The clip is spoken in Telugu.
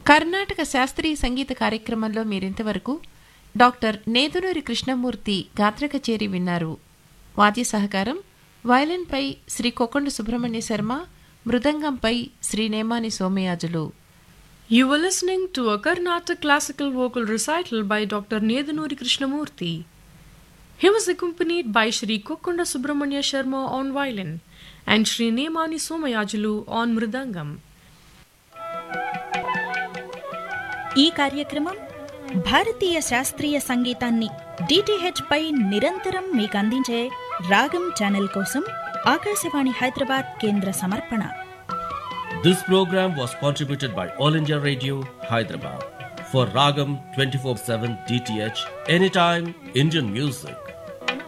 కర్ణాటక శాస్త్రీయ సంగీత కార్యక్రమంలో మీరింతవరకు డాక్టర్ నేదునూరి కృష్ణమూర్తి గాత్ర కచేరి విన్నారు వాద్య సహకారం వయలిన్పై Shri కొకొండ Subrahmanya Sharma మృదంగంపై Shri Nemani Somayajulu You were listening to a Carnatic classical vocal recital by Dr. Nedanuri Krishnamurti. He was accompanied by Shri Kokkonda Subramanya Sharma on violin and Shri Nemani Somayajulu on mridangam. ఈ కార్యక్రమం భారతీయ శాస్త్రీయ సంగీతాన్ని డిటిహెచ్ పై నిరంతరం మీకు అందించే రాగం ఛానల్ కోసం ఆకాశవాణి హైదరాబాద్ కేంద్ర సమర్పణ This program was contributed by All India Radio, Hyderabad. For Ragam 24 7 DTH, anytime Indian music.